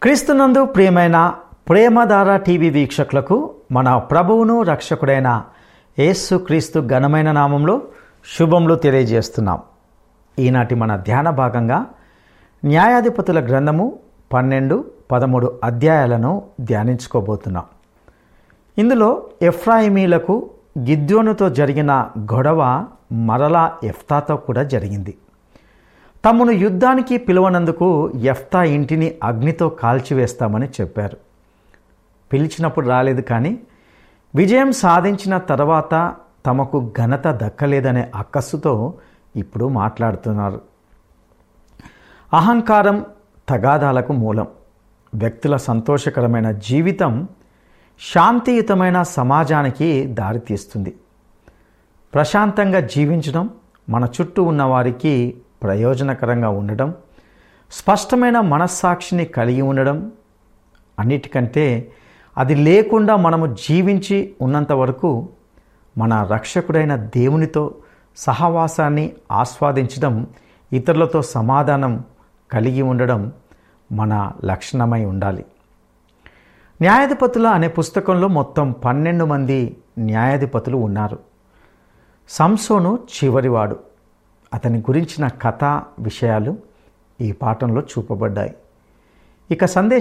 క్రీస్తునందు ప్రియమైన ప్రేమధార టీవీ వీక్షకులకు మన ప్రభువును రక్షకుడైన యేసు క్రీస్తు ఘనమైన నామంలో శుభములు తెలియజేస్తున్నాం ఈనాటి మన ధ్యాన భాగంగా న్యాయాధిపతుల గ్రంథము పన్నెండు పదమూడు అధ్యాయాలను ధ్యానించుకోబోతున్నాం ఇందులో ఎఫ్రాయిమీలకు గిద్యోనుతో జరిగిన గొడవ మరలా ఎఫ్తాతో కూడా జరిగింది తమను యుద్ధానికి పిలువనందుకు ఎఫ్తా ఇంటిని అగ్నితో కాల్చివేస్తామని చెప్పారు పిలిచినప్పుడు రాలేదు కానీ విజయం సాధించిన తర్వాత తమకు ఘనత దక్కలేదనే అక్కస్సుతో ఇప్పుడు మాట్లాడుతున్నారు అహంకారం తగాదాలకు మూలం వ్యక్తుల సంతోషకరమైన జీవితం శాంతియుతమైన సమాజానికి దారితీస్తుంది ప్రశాంతంగా జీవించడం మన చుట్టూ ఉన్న వారికి ప్రయోజనకరంగా ఉండడం స్పష్టమైన మనస్సాక్షిని కలిగి ఉండడం అన్నిటికంటే అది లేకుండా మనము జీవించి ఉన్నంత వరకు మన రక్షకుడైన దేవునితో సహవాసాన్ని ఆస్వాదించడం ఇతరులతో సమాధానం కలిగి ఉండడం మన లక్షణమై ఉండాలి న్యాయాధిపతుల అనే పుస్తకంలో మొత్తం పన్నెండు మంది న్యాయాధిపతులు ఉన్నారు సంసోను చివరివాడు అతని గురించిన కథ విషయాలు ఈ పాఠంలో చూపబడ్డాయి ఇక సందేశం